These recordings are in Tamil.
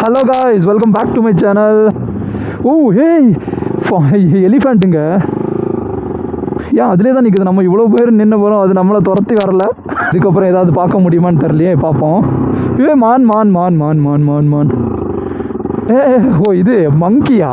hello guys welcome back to my channel oh hey எலிஃபண்ட்டுங்க ஏன் அதிலே தான் நிற்குது நம்ம இவ்வளோ பேர் நின்று போகிறோம் அது நம்மளை துரத்தி வரல இதுக்கப்புறம் ஏதாவது பார்க்க முடியுமான்னு தெரியலையே பார்ப்போம் ஏ மான் மான் மான் மான் மான் மான் மான் ஏ ஓ இது மங்கியா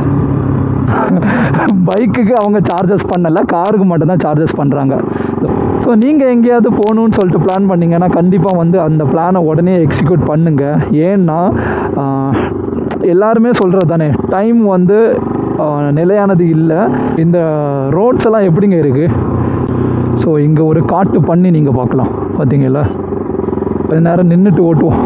பைக்குக்கு அவங்க சார்ஜஸ் பண்ணல காருக்கு மட்டும்தான் சார்ஜஸ் பண்ணுறாங்க ஸோ நீங்கள் எங்கேயாவது போகணுன்னு சொல்லிட்டு பிளான் பண்ணீங்கன்னா கண்டிப்பாக வந்து அந்த பிளானை உடனே எக்ஸிக்யூட் பண்ணுங்கள் ஏன்னா ஆஹ், எல்லாருமே சொல்கிறது தானே டைம் வந்து ஆஹ், நிலையானது இல்லை இந்த ரோட்ஸ் எல்லாம் எப்படிங்க இருக்குது ஸோ இங்கே ஒரு காட்டு பண்ணி நீங்கள் பார்க்கலாம் பார்த்தீங்களா கொஞ்ச நேரம் நின்றுட்டு ஓட்டுவோம்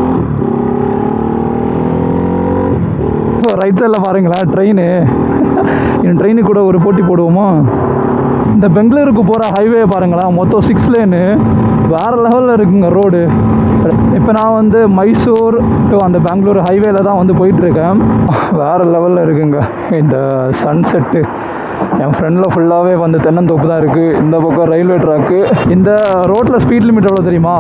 ரைட் சைடில் பாருங்களேன் ட்ரெயின் இந்த ட்ரெயினு கூட ஒரு போட்டி போடுவோமா இந்த பெங்களூருக்கு போகிற ஹைவே பாருங்களேன் மொத்தம் சிக்ஸ் லேனு வேறு லெவலில் இருக்குங்க ரோடு இப்போ நான் வந்து மைசூர் டு அந்த பெங்களூர் ஹைவேல தான் வந்து போயிட்டுருக்கேன் வேறு லெவலில் இருக்குங்க இந்த சன்செட்டு என் ஃப்ரெண்டில் ஃபுல்லாகவே வந்து தென்னந்தோப்பு தான் இருக்குது இந்த பக்கம் ரயில்வே ட்ராக்கு இந்த ரோட்டில் ஸ்பீட் லிமிட் எவ்வளோ தெரியுமா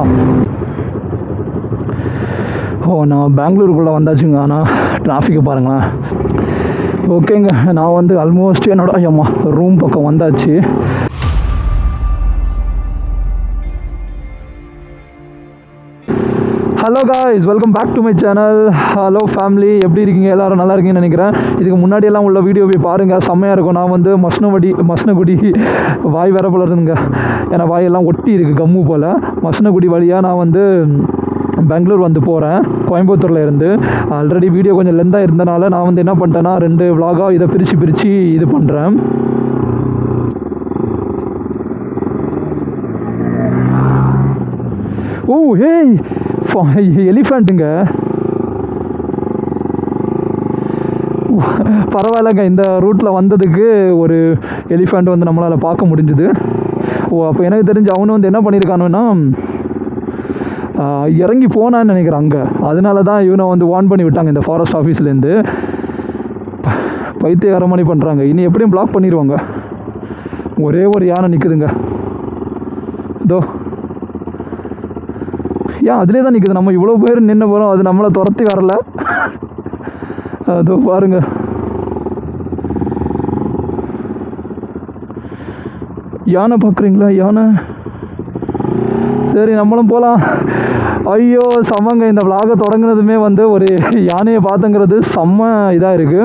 ஓ நான் பெங்களூருக்குள்ளே வந்தாச்சுங்க ஆனால் டிராஃபிக்கை பாருங்களேன் ஓகேங்க நான் வந்து ஆல்மோஸ்ட் என்னோட ஐயம்மா ரூம் பக்கம் வந்தாச்சு hello guys welcome back to my channel hello family எப்படி இருக்கீங்க எல்லாரும் நல்லா இருக்கீங்கன்னு நினைக்கிறேன் இதுக்கு முன்னாடியெல்லாம் உள்ள வீடியோ போய் பாருங்கள் செம்மையாக இருக்கும் நான் வந்து மஷ்னவடி மஷ்னகுடி வாய் வேற போல இருந்துங்க ஏன்னா வாயெல்லாம் ஒட்டி இருக்குது கம்மு போல் மஷ்னகுடி வழியாக நான் வந்து பெங்களூர் வந்து போகிறேன் கோயம்புத்தூரில் இருந்து ஆல்ரெடி வீடியோ கொஞ்சம் லெந்தாக இருந்தனால நான் வந்து என்ன பண்ணிட்டேன்னா ரெண்டு vlog-ஆ இதை பிரித்து பிரித்து இது பண்ணுறேன் ஓ ஹேய் எலிஃபண்ட்டுங்க பரவாயில்லைங்க இந்த ரூட்டில் வந்ததுக்கு ஒரு எலிஃபண்ட் வந்து நம்மளால் பார்க்க முடிஞ்சுது ஓ அப்போ எனக்கு தெரிஞ்சு அவனு வந்து என்ன பண்ணியிருக்கானுன்னா ஆஹ், இறங்கி போனான்னு நினைக்கிறேன் அங்கே அதனால தான் இவனை வந்து வார்ன் பண்ணி விட்டாங்க இந்த ஃபாரஸ்ட் ஆஃபீஸ்லேருந்து பைத்திய மணி பண்ணுறாங்க இனி எப்படியும் பிளாக் பண்ணிடுவாங்க ஒரே ஒரு யானை நிற்குதுங்க இதோ ஏன் அதிலே தான் நிற்குது நம்ம இவ்வளோ பேர் நின்று போகிறோம் அது நம்மளை துரத்தி வரல அதோ பாருங்க யானை பார்க்குறீங்களா யானை சரி நம்மளும் போகலாம் ஐயோ செம்மங்க இந்த விலாகை தொடங்குனதுமே வந்து ஒரு யானையை பார்த்துங்கிறது செம்ம இதாக இருக்குது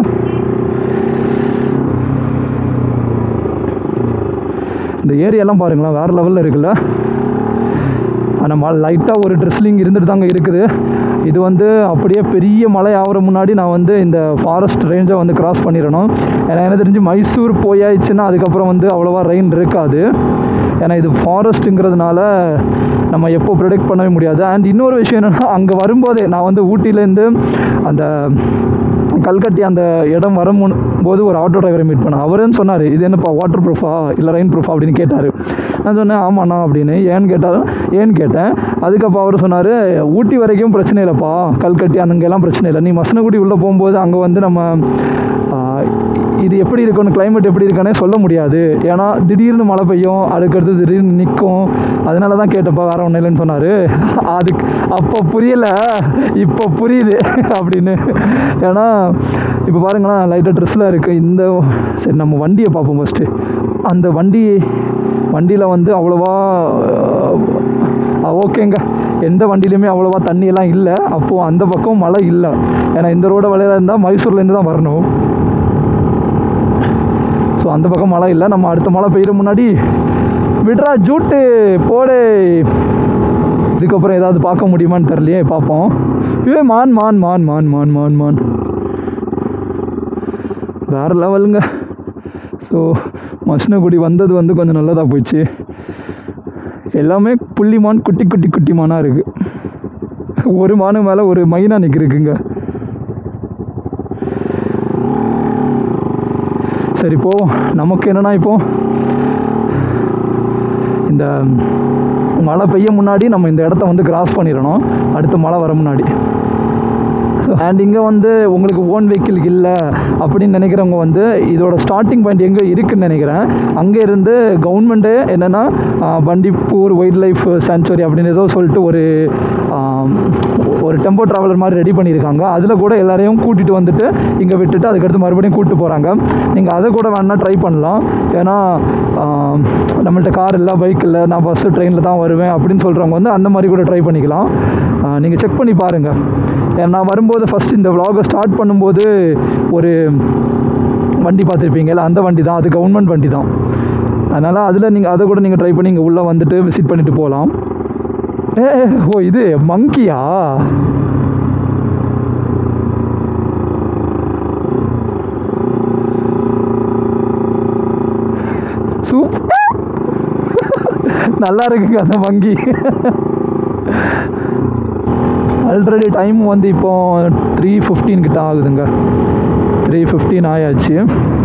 இந்த ஏரியாலாம் பாருங்களேன் வேறு லெவலில் இருக்குல்ல ஆனால் லைட்டாக ஒரு ட்ரெஸ்லிங் இருந்துட்டு தாங்க இருக்குது இது வந்து அப்படியே பெரிய மலை ஆகிற முன்னாடி நான் வந்து இந்த ஃபாரஸ்ட் ரேஞ்சை வந்து கிராஸ் பண்ணிடணும் ஏன்னா எனக்கு தெரிஞ்சு மைசூர் போயாச்சுன்னா அதுக்கப்புறம் வந்து அவ்வளோவா ரெயின் இருக்காது ஏன்னா இது ஃபாரஸ்ட்டுங்கிறதுனால நம்ம எப்போ ப்ரிடிக்ட் பண்ணவே முடியாது அண்ட் இன்னொரு விஷயம் என்னென்னா அங்கே வரும்போதே நான் வந்து ஊட்டியிலேருந்து அந்த கல்கட்டி அந்த இடம் வரும் முன் போது ஒரு ஆட்டோ டிரைவரை மீட் பண்ணேன் அவருன்னு சொன்னார் இது என்னப்பா வாட்டர் ப்ரூஃபா இல்லை ரெயின் ப்ரூஃபா அப்படின்னு கேட்டார் நான் சொன்னேன் ஆமாண்ணா அப்படின்னு ஏன்னு கேட்டாலும் ஏன்னு கேட்டேன் அதுக்கப்புறம் அவர் சொன்னார் ஊட்டி வரைக்கும் பிரச்சனை இல்லைப்பா கல்கட்டி அங்கெல்லாம் பிரச்சனை இல்லை நீ மசனகுடி உள்ளே போகும்போது அங்கே வந்து நம்ம ஆ, இது எப்படி இருக்கும்னு climate எப்படி இருக்குன்னே சொல்ல முடியாது ஏன்னா திடீர்னு மழை பெய்யும் அதுக்கடுத்து திடீர்னு நிற்கும் அதனால தான் கேட்டப்பா வேற ஒன்றும் இல்லைன்னு சொன்னார் அதுக்கு அப்போ புரியல இப்போ புரியுது அப்படின்னு ஏன்னா இப்போ பாருங்களேன் லைட்டாக ட்ரெஸ்ஸில் இருக்குது இந்த சரி நம்ம வண்டியை பார்ப்போம் ஃபஸ்ட்டு அந்த வண்டி வண்டியில் வந்து அவ்வளோவா ஓகேங்க எந்த வண்டியிலையுமே அவ்வளோவா தண்ணியெல்லாம் இல்லை அப்போது அந்த பக்கம் மழை இல்லை ஏன்னா இந்த ரோட வழியாக இருந்தால் மைசூர்லேருந்து தான் வரணும் ஸோ அந்த பக்கம் மழை இல்லை நம்ம அடுத்த மழை பெய்யுற முன்னாடி விட்றா ஜூட்டு போடு இதுக்கப்புறம் ஏதாவது பார்க்க முடியுமான்னு தெரியலையே பார்ப்போம் ஏ மான் மான் மான் மான் மான் மான் மான் வேறு லெவலுங்க ஸோ மஷ்னகுடி வந்தது வந்து கொஞ்சம் நல்லதாக போயிடுச்சு எல்லாமே புள்ளி மான் குட்டி குட்டி குட்டி மானாக இருக்குது ஒரு மானு மேலே ஒரு மைனா நிற்கிருக்குங்க சரி போவோம் நமக்கு என்னன்னா இப்போ இந்த மழை பெய்ய முன்னாடி நம்ம இந்த இடத்த வந்து கிராஸ் பண்ணிடணும் அடுத்த மழை வர முன்னாடி அண்ட் இங்கே வந்து உங்களுக்கு ஓன் வெஹிக்கிள் இல்லை அப்படின்னு நினைக்கிறவங்க வந்து இதோட ஸ்டார்டிங் பாயிண்ட் எங்கே இருக்குன்னு நினைக்கிறேன் அங்கே இருந்து கவர்மெண்ட்டே என்னென்னா பண்டிப்பூர் வைல்ட் லைஃப் சாங்சுரி அப்படின்னு ஏதோ சொல்லிட்டு ஒரு ஆம், ஒரு டெம்போ ட்ராவலர் மாதிரி ரெடி பண்ணியிருக்காங்க அதில் கூட எல்லாரையும் கூட்டிகிட்டு வந்துட்டு இங்கே விட்டுட்டு அதுக்கடுத்து மறுபடியும் கூப்பிட்டு போகிறாங்க நீங்கள் அதை கூட வேணால் ட்ரை பண்ணலாம் ஏன்னா ஆஹ், நம்மள்ட்ட கார் இல்லை பைக் இல்லை நான் பஸ்ஸு ட்ரெயினில் தான் வருவேன் அப்படின்னு சொல்கிறவங்க வந்து அந்த மாதிரி கூட ட்ரை பண்ணிக்கலாம் நீங்கள் செக் பண்ணி பாருங்கள் நான் வரும்போது ஃபஸ்ட் இந்த vlog-அ ஸ்டார்ட் பண்ணும்போது ஒரு வண்டி பார்த்துருப்பீங்கல்ல அந்த வண்டி தான் அது கவர்மெண்ட் வண்டி தான் அதனால் அதில் நீங்கள் அதை கூட நீங்கள் ட்ரை பண்ணி இங்கே உள்ளே வந்துட்டு விசிட் பண்ணிட்டு போகலாம் ஏ ஓ இது மங்கியா சூப்பர் நல்லா இருக்குங்க அந்த மங்கி ஆல்ரெடி டைம் வந்து இப்போ த்ரீ ஃபிஃப்டீன் கிட்ட ஆகுதுங்க த்ரீ ஃபிஃப்டீன் ஆயாச்சு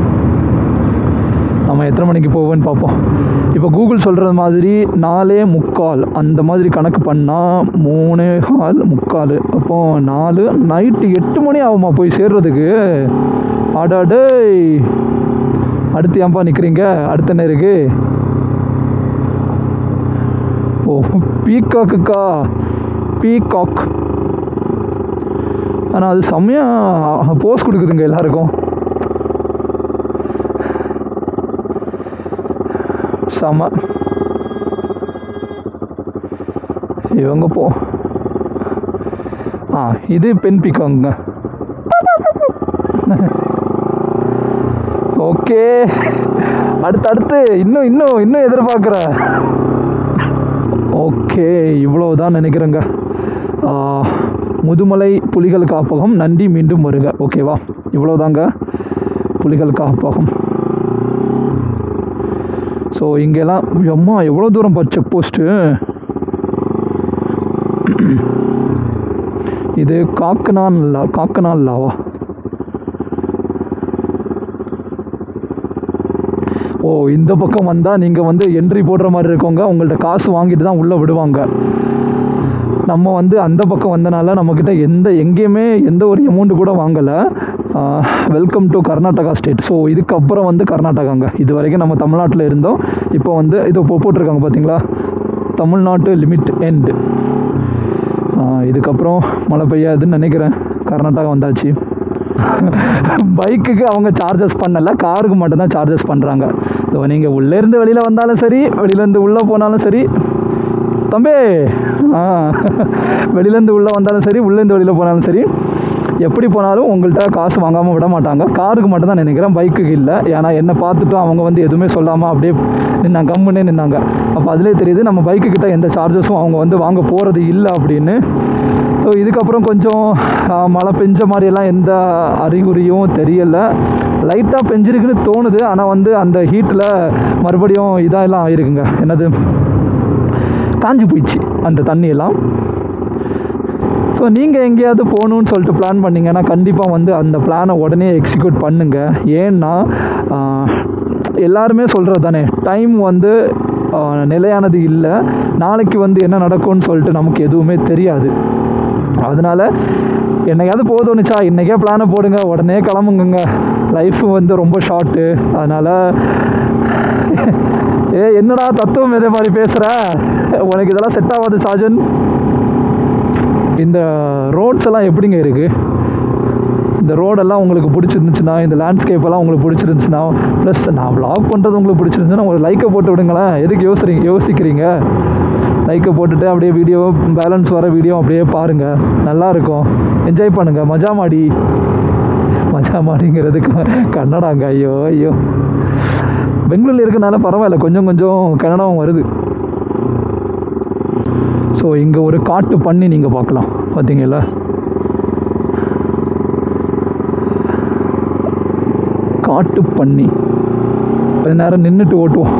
நம்ம எத்தனை மணிக்கு போவோன்னு பார்ப்போம் இப்போ கூகுள் சொல்கிறது மாதிரி நாலே முக்கால் அந்த மாதிரி கணக்கு பண்ணால் மூணு கால் முக்கால் அப்போ நாலு நைட்டு எட்டு மணி ஆகுமா போய் சேர்றதுக்கு அடாடே அடுத்து ஏன்பா நிற்கிறீங்க அடுத்த என்ன இருக்கு ஓ பீகாக்குக்கா பீகாக் ஆனால் அது செம்மையாக போஸ் கொடுக்குதுங்க எல்லாருக்கும் செம இவங்க போ ஆ இது பெண் பிக்காங்க ஓகே அடுத்து அடுத்து இன்னும் இன்னும் இன்னும் எதிர்பார்க்குற ஓகே இவ்வளவுதான் நினைக்கிறேங்க ஆ, முதுமலை புலிகள் காப்பகம் நன்றி மீண்டும் வருக ஓகேவா இவ்வளோதாங்க புலிகள் காப்பகம் ஸோ இங்கெல்லாம் அம்மா எவ்வளோ தூரம் பா செக் போஸ்ட்டு இது காக்கனான் லா காக்கனான் லாவா ஓ இந்த பக்கம் வந்தால் நீங்கள் வந்து என்ட்ரி போடுற மாதிரி இருக்கவங்க உங்கள்ட்ட காசு வாங்கிட்டு தான் உள்ளே விடுவாங்க நம்ம வந்து அந்த பக்கம் வந்தனால நம்மக்கிட்ட எந்த எங்கேயுமே எந்த ஒரு அமௌண்ட்டு கூட வாங்கலை welcome to Karnataka state so இதுக்கப்புறம் வந்து கர்நாடகாங்க இது வரைக்கும் நம்ம தமிழ்நாட்டில் இருந்தோம் இப்போ வந்து இது இப்போ போட்டிருக்காங்க பார்த்தீங்களா தமிழ்நாட்டு லிமிட் எண்டு இதுக்கப்புறம் மழை பெய்யாதுன்னு நினைக்கிறேன் கர்நாடகா வந்தாச்சு பைக்குக்கு அவங்க சார்ஜஸ் பண்ணலை காருக்கு மட்டும்தான் சார்ஜஸ் பண்ணுறாங்க ஸோ நீங்கள் உள்ளேருந்து வெளியில் வந்தாலும் சரி வெளியிலேருந்து உள்ளே போனாலும் சரி தம்பி ஆ வெளியிலேருந்து உள்ளே வந்தாலும் சரி உள்ளேருந்து வெளியில் போனாலும் சரி எப்படி போனாலும் உங்கள்கிட்ட காசு வாங்காமல் விட மாட்டாங்க காருக்கு மட்டும் தான் நினைக்கிறேன் பைக்குக்கு இல்லை ஏன்னா என்னை பார்த்துட்டும் அவங்க வந்து எதுவுமே சொல்லாமல் அப்படியே நின்னாங்க கம்முன்னே நின்னாங்க அப்போ அதிலே தெரியுது நம்ம பைக்கு கிட்ட எந்த சார்ஜஸும் அவங்க வந்து வாங்க போகிறது இல்லை அப்படின்னு ஸோ இதுக்கப்புறம் கொஞ்சம் ஆ, மழை பெஞ்ச மாதிரியெல்லாம் எந்த அறிகுறியும் தெரியலை லைட்டாக பெஞ்சிருக்குன்னு தோணுது ஆனால் வந்து அந்த ஹீட்டில் மறுபடியும் இதெல்லாம் ஆயிருக்குங்க என்னது காஞ்சி போயிடுச்சு அந்த தண்ணியெல்லாம் ஸோ நீங்கள் எங்கேயாவது போகணுன்னு சொல்லிட்டு பிளான் பண்ணீங்கன்னா கண்டிப்பாக வந்து அந்த பிளானை உடனே எக்ஸிக்யூட் பண்ணுங்கள் ஏன்னா ஆஹ், எல்லாருமே சொல்கிறது தானே டைம் வந்து ஆஹ், நிலையானது இல்லை நாளைக்கு வந்து என்ன நடக்கும்னு சொல்லிட்டு நமக்கு எதுவுமே தெரியாது அதனால் என்னைக்காவது போக தோணுச்சா இன்றைக்கே பிளானை போடுங்க உடனே கிளம்புங்க லைஃப் வந்து ரொம்ப ஷார்ட்டு அதனால் ஏ என்னடா தத்துவம் இதே மாதிரி பேசுகிற உனக்கு இதெல்லாம் செட் ஆகாது சாஜன் இந்த ரோட்ஸ் எல்லாம் எப்படிங்க இருக்குது இந்த ரோடெல்லாம் உங்களுக்கு பிடிச்சிருந்துச்சுன்னா இந்த லேண்ட்ஸ்கேப் எல்லாம் உங்களுக்கு பிடிச்சிருந்துச்சுன்னா ப்ளஸ் நான் vlog பண்ணுறது உங்களுக்கு பிடிச்சிருந்துச்சுன்னா ஒரு லைக்கை போட்டு விடுங்களேன் எதுக்கு யோசிக்கிறீங்க யோசிக்கிறீங்க லைக்கை போட்டுட்டு அப்படியே வீடியோ பேலன்ஸ் வர வீடியோ அப்படியே பாருங்கள் நல்லாயிருக்கும் என்ஜாய் பண்ணுங்கள் மஜா மாடி மஜா மாடிங்கிறது க- கன்னடாங்க ஐயோ ஐயோ பெங்களூரில் இருக்கனால பரவாயில்ல கொஞ்சம் கொஞ்சம் கன்னடாவும் வருது ஸோ இங்கே ஒரு காட்டு பண்ணி நீங்கள் பார்க்கலாம் பார்த்தீங்களா காட்டு பண்ணி கொஞ்ச நேரம் நின்றுட்டு ஓட்டுவோம்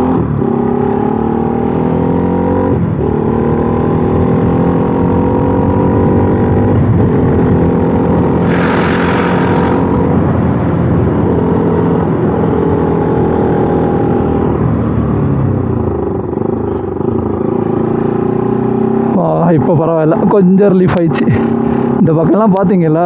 இப்போ பரவாயில்ல கொஞ்சம் ரிலீஃப் ஆயிடுச்சு இந்த பக்கம்லாம் பார்த்தீங்களா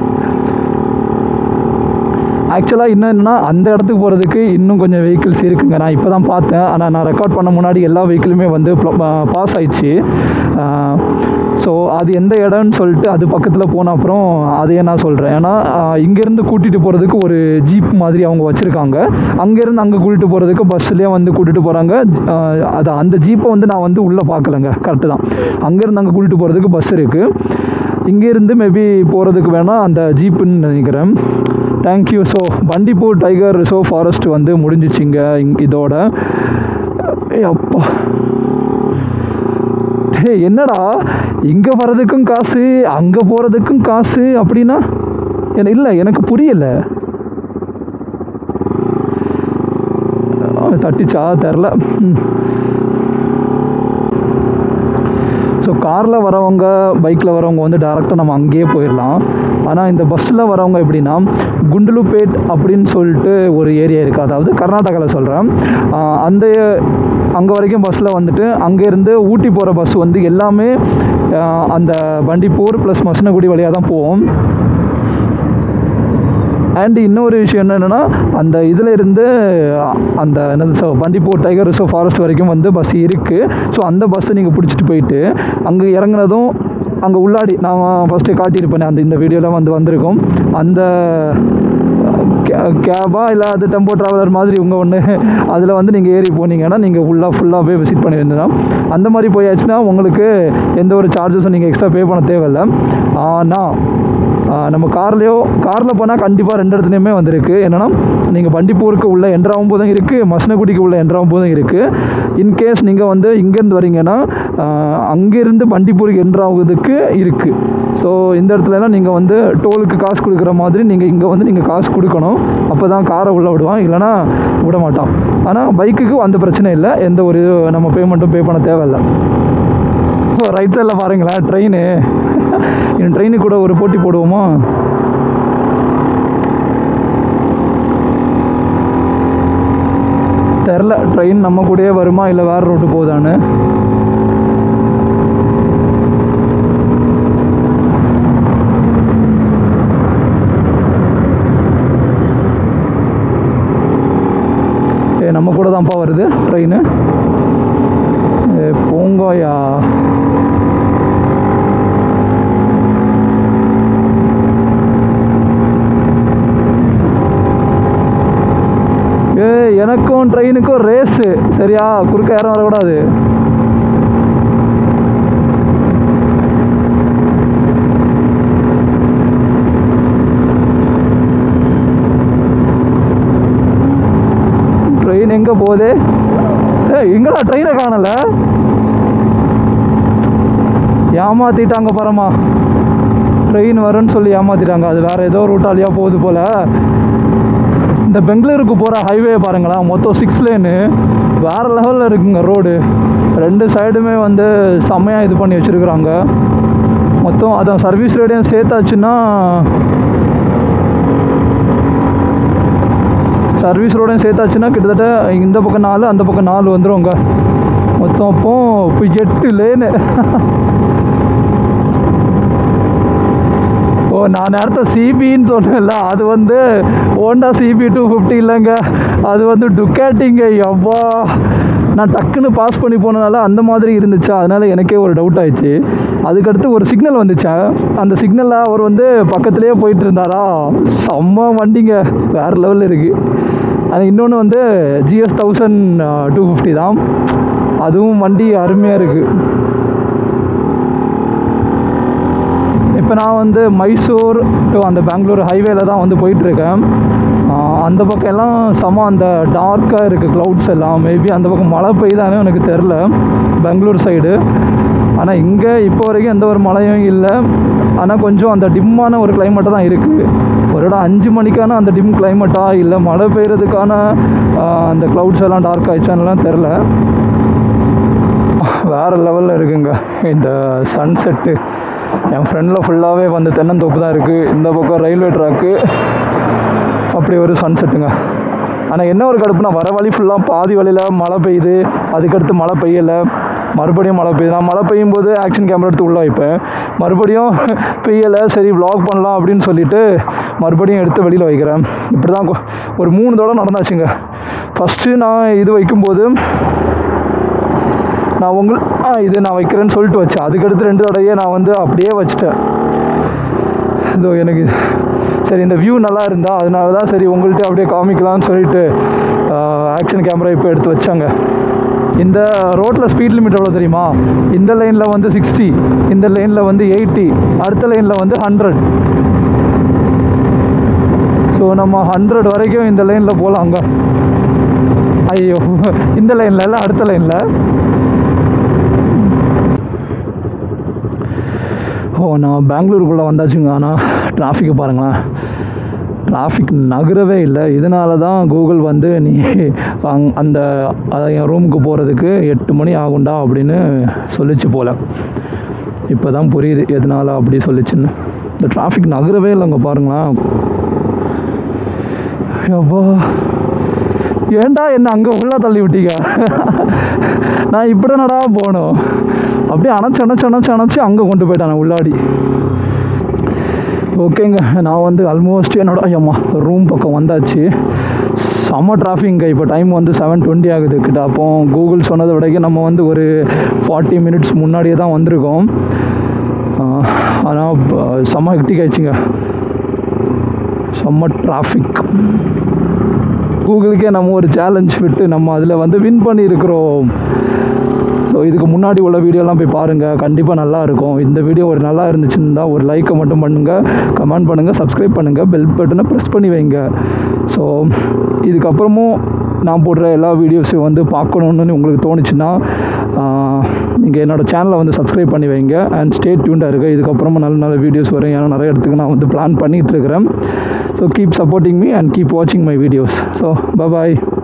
ஆக்சுவலாக இன்னும் என்னன்னா அந்த இடத்துக்கு போகிறதுக்கு இன்னும் கொஞ்சம் வெஹிக்கிள்ஸ் இருக்குங்க நான் இப்போ தான் பார்த்தேன் ஆனால் நான் ரெக்கார்ட் பண்ண முன்னாடி எல்லா வெஹிக்கிளுமே வந்து பாஸ் ஆயிடுச்சு ஸோ அது எந்த இடம்னு சொல்லிட்டு அது பக்கத்தில் போன அப்புறம் அதையே நான் சொல்கிறேன் ஏன்னா ஆஹ், இங்கேருந்து கூட்டிகிட்டு போகிறதுக்கு ஒரு ஜீப் மாதிரி அவங்க வச்சுருக்காங்க அங்கேருந்து அங்கே கூட்டிகிட்டு போகிறதுக்கு பஸ்ஸுலேயே வந்து கூட்டிகிட்டு போகிறாங்க அது அந்த ஜீப்பை வந்து நான் வந்து உள்ளே பார்க்கலங்க கரெக்டு தான் அங்கேருந்து அங்கே கூட்டிகிட்டு போகிறதுக்கு பஸ் இருக்குது இங்கேருந்து மேபி போகிறதுக்கு வேணால் அந்த ஜீப்புன்னு நினைக்கிறேன் thank you so Bandipur tiger reserve forest வந்து முடிஞ்சிச்சிங்க இங் இதோட ஏய் அப்பா டேய் என்னடா இங்கே வர்றதுக்கும் காசு அங்கே போகிறதுக்கும் காசு அப்படின்னா என்ன இல்லை எனக்கு புரியல ஆ, தட்டிச்சா தெரில ம் ஸோ காரில் வரவங்க பைக்கில் வரவங்க வந்து டேரெக்டாக நம்ம அங்கேயே போயிடலாம் ஆனால் இந்த பஸ்ஸில் வரவங்க எப்படின்னா குண்டுலுப்பேட் அப்படின்னு சொல்லிட்டு ஒரு ஏரியா இருக்குது அதாவது கர்நாடகாவில் சொல்கிறேன் அந்த அங்கே வரைக்கும் பஸ்ஸில் வந்துட்டு அங்கேருந்து ஊட்டி போகிற பஸ் வந்து எல்லாமே ஆஹ், அந்த பண்டிப்பூர் ப்ளஸ் மசனகுடி வழியாக தான் போவோம் அண்ட் இன்னொரு விஷயம் என்னென்னா அந்த இதில் இருந்து அந்த என்னது so Bandipur tiger reserve forest வரைக்கும் வந்து பஸ் இருக்குது ஸோ அந்த பஸ்ஸை நீங்கள் பிடிச்சிட்டு போயிட்டு அங்கே இறங்குனதும் அங்கே உள்ளாடி நான் ஃபஸ்ட்டு காட்டியிருப்பேனே அந்த இந்த வீடியோவில் வந்து வந்திருக்கோம் அந்த கேபா இல்லை அது டெம்போ ட்ராவலர் மாதிரி உங்கள் ஒன்று அதில் வந்து நீங்கள் ஏறி போனீங்கன்னா நீங்கள் ஃபுல்லாக ஃபுல்லாக போய் விசிட் பண்ணி வந்துடலாம் அந்த மாதிரி போயாச்சுன்னா உங்களுக்கு எந்த ஒரு சார்ஜஸும் நீங்கள் எக்ஸ்ட்ரா பே பண்ண தேவையில்லை ஆனால் ஆஹ் நம்ம கார்லேயோ காரில் போனால் கண்டிப்பாக ரெண்டு இடத்துலையுமே வந்திருக்கு என்னென்னா நீங்கள் பண்டிப்பூருக்கு உள்ள என்ட்ராகும் போதும் இருக்குது மசனகுடிக்கு உள்ள என்ட்ராகும் போதும் இருக்குது இன்கேஸ் நீங்கள் வந்து இங்கேருந்து வரீங்கன்னா ஆஹ் அங்கேருந்து பண்டிப்பூருக்கு என்ட்ராகுறதுக்கு இருக்குது ஸோ இந்த இடத்துலலாம் நீங்கள் வந்து டோலுக்கு காசு கொடுக்குற மாதிரி நீங்கள் இங்கே வந்து நீங்கள் காசு கொடுக்கணும் அப்போ தான் காரை உள்ளே விடுவான் இல்லைனா விட மாட்டான் ஆனால் பைக்குக்கு அந்த பிரச்சனை இல்லை எந்த ஒரு நம்ம பேமெண்ட்டும் பே பண்ண தேவையில்லை ஸோ ரைட் சைடில் பாருங்களேன் ட்ரெயின் இந்த ட்ரெயினுக்கு கூட ஒரு போட்டி போடுவோமா தெரில ட்ரெயின் நம்ம கூடயே வருமா இல்லை வேறு ரோட்டு போகுதான்னு ஏ நம்ம கூட தான்ப்பா வருது ட்ரெயின் ஏ போங்கோயா ஏய் எனக்கும் ட்ரெயினுக்கும் ரேஸு சரியா குறுக்க யாரும் வரக்கூடாது ட்ரெயின் எங்கே போகுது ஏய் எங்கடா ட்ரெயினை காணல ஏமாத்திட்டாங்க பரமா ட்ரெயின் வரும்னு சொல்லி ஏமாத்திட்டாங்க அது வேற ஏதோ ரூட்டாலியாக போகுது போல இந்த பெங்களூருக்கு போகிற ஹைவே பாருங்களேன் மொத்தம் சிக்ஸ் லேனு வேறு லெவலில் இருக்குங்க ரோடு ரெண்டு சைடுமே வந்து செம்மையாக இது பண்ணி வச்சுருக்குறாங்க மொத்தம் அதான் சர்வீஸ் ரோடையும் சேர்த்தாச்சுன்னா சர்வீஸ் ரோடையும் சேர்த்தாச்சுன்னா கிட்டத்தட்ட இந்த பக்கம் நாலு அந்த பக்கம் நாலு வந்துருங்க மொத்தம் அப்போ இப்போ எட்டு லேனு ஓ நான் நேரத்தை சிபின்னு சொன்னேன்ல அது வந்து ஹோண்டா சிபி டூ ஃபிஃப்டி இல்லைங்க அது வந்து டுக்காட்டிங்க எவ்வா நான் டக்குன்னு பாஸ் பண்ணி போனனால அந்த மாதிரி இருந்துச்சா அதனால எனக்கே ஒரு டவுட் ஆயிடுச்சு அதுக்கடுத்து ஒரு சிக்னல் வந்துச்சா அந்த சிக்னலில் அவர் வந்து பக்கத்துலேயே போயிட்டு இருந்தாரா செம்ம வண்டிங்க வேறு லெவலில் இருக்குது அது இன்னொன்று வந்து ஜிஎஸ் தௌசண்ட் டூ ஃபிஃப்டி தான் அதுவும் வண்டி அருமையாக இருக்குது இப்போ நான் வந்து மைசூர் டு அந்த பெங்களூர் ஹைவேல தான் வந்து போயிட்டுருக்கேன் அந்த பக்கம் எல்லாம் செம அந்த டார்க்காக இருக்குது க்ளவுட்ஸ் எல்லாம் மேபி அந்த பக்கம் மழை பெய்தானே எனக்கு தெரில பெங்களூர் சைடு ஆனால் இங்கே இப்போ வரைக்கும் எந்த ஒரு மழையும் இல்லை ஆனால் கொஞ்சம் அந்த டிம்மான ஒரு கிளைமேட்டு தான் இருக்குது ஒரு இடம் அஞ்சு மணிக்கான அந்த டிம் கிளைமேட்டா இல்லை மழை பெய்யறதுக்கான ஆஹ், அந்த க்ளவுட்ஸ் எல்லாம் டார்க் ஆயிடுச்சான்லாம் தெரில வேறு லெவலில் இருக்குங்க இந்த சன்செட்டு என் ஃப்ரெண்டில் ஃபுல்லாகவே வந்து தென்னந்தோப்பு தான் இருக்குது இந்த பக்கம் ரயில்வே ட்ராக்கு அப்படி ஒரு சன்செட்டுங்க ஆனால் என்ன ஒரு கடுப்புனா வர வழி ஃபுல்லாக பாதி வழியில் மழை பெய்யுது அதுக்கடுத்து மழை பெய்யலை மறுபடியும் மழை பெய்யுது நான் மழை பெய்யும் போது ஆக்ஷன் கேமரா எடுத்து உள்ளே வைப்பேன் மறுபடியும் பெய்யலை சரி vlog பண்ணலாம் அப்படின்னு சொல்லிட்டு மறுபடியும் எடுத்து வெளியில் வைக்கிறேன் இப்படி தான் கொ- ஒரு மூணு தடவை நடந்தாச்சுங்க ஃபஸ்ட்டு நான் இது வைக்கும்போது நான் உங்கள் ஆ இது நான் வைக்கிறேன்னு சொல்லிட்டு வச்சேன் அதுக்கடுத்து ரெண்டு தடவையே நான் வந்து அப்படியே வச்சுட்டேன் இதோ எனக்கு சரி இந்த வியூ நல்லா இருந்தா அதனால தான் சரி உங்கள்கிட்ட அப்படியே காமிக்கலாம்னு சொல்லிட்டு ஆக்ஷன் கேமரா இப்போ எடுத்து வச்சாங்க இந்த ரோட்டில் ஸ்பீட் லிமிட் எவ்வளோ தெரியுமா இந்த லைனில் வந்து சிக்ஸ்டி இந்த லைனில் வந்து எயிட்டி அடுத்த லைனில் வந்து ஹண்ட்ரட் ஸோ நம்ம ஹண்ட்ரட் வரைக்கும் இந்த லைனில் போகலாம் அங்கே ஐயோ இந்த லைனில் இல்லை அடுத்த லைனில் ஓ நான் பெங்களூருக்குள்ளே வந்தாச்சுங்க ஆனால் டிராஃபிக்கை பாருங்களேன் டிராஃபிக் நகரவே இல்லை இதனால தான் கூகுள் வந்து நீ அங் அந்த அதான் என் ரூமுக்கு போகிறதுக்கு எட்டு மணி ஆகும்டா அப்படின்னு சொல்லிச்சு போல் இப்போ தான் புரியுது எதனால அப்படி சொல்லிச்சுன்னு இந்த டிராஃபிக் நகரவே இல்லைங்க பாருங்களேன் அப்பா ஏன்டா என்ன அங்கே உள்ள தள்ளி விட்டீங்க நான் இப்படி நடா போகணும் அப்படியே அணைச்சு அணைச்சு அணைச்சு அணைச்சு அங்கே கொண்டு போயிட்டான் உள்ளாடி ஓகேங்க நான் வந்து ஆல்மோஸ்ட் என்னோட ஐயம்மா ரூம் பக்கம் வந்தாச்சு செம்ம டிராஃபிக்ங்க இப்போ டைம் வந்து செவன் டுவெண்ட்டி ஆகுது கிட்ட அப்போ கூகுள் சொன்னதை விடைக்கு நம்ம வந்து ஒரு ஃபார்ட்டி மினிட்ஸ் முன்னாடியே தான் வந்திருக்கோம் ஆனால் செம்ம ஹெக்டிக் ஆயிடுச்சுங்க செம்ம டிராஃபிக் கூகுளுக்கே நம்ம ஒரு சேலஞ்ச் விட்டு நம்ம அதில் வந்து வின் பண்ணியிருக்கிறோம் ஸோ இதுக்கு முன்னாடி உள்ள வீடியோலாம் போய் பாருங்கள் கண்டிப்பாக நல்லா இருக்கும் இந்த வீடியோ ஒரு நல்லா இருந்துச்சுன்னு தான் ஒரு லைக்கை மட்டும் பண்ணுங்கள் கமெண்ட் பண்ணுங்கள் சப்ஸ்கிரைப் பண்ணுங்கள் பெல் பட்டனை ப்ரெஸ் பண்ணி வைங்க ஸோ இதுக்கப்புறமும் நான் போடுற எல்லா வீடியோஸையும் வந்து பார்க்கணுன்னு உங்களுக்கு தோணுச்சுன்னா நீங்கள் என்னோடய சேனலை வந்து சப்ஸ்கிரைப் பண்ணி வைங்க அண்ட் ஸ்டே டியூண்டாக இருக்குது இதுக்கப்புறமா நல்ல நல்ல வீடியோஸ் வரும் ஏன்னா நிறைய இடத்துக்கு நான் வந்து பிளான் பண்ணிகிட்டு இருக்கிறேன் so keep supporting me and keep வாட்சிங் மை வீடியோஸ் ஸோ பாய்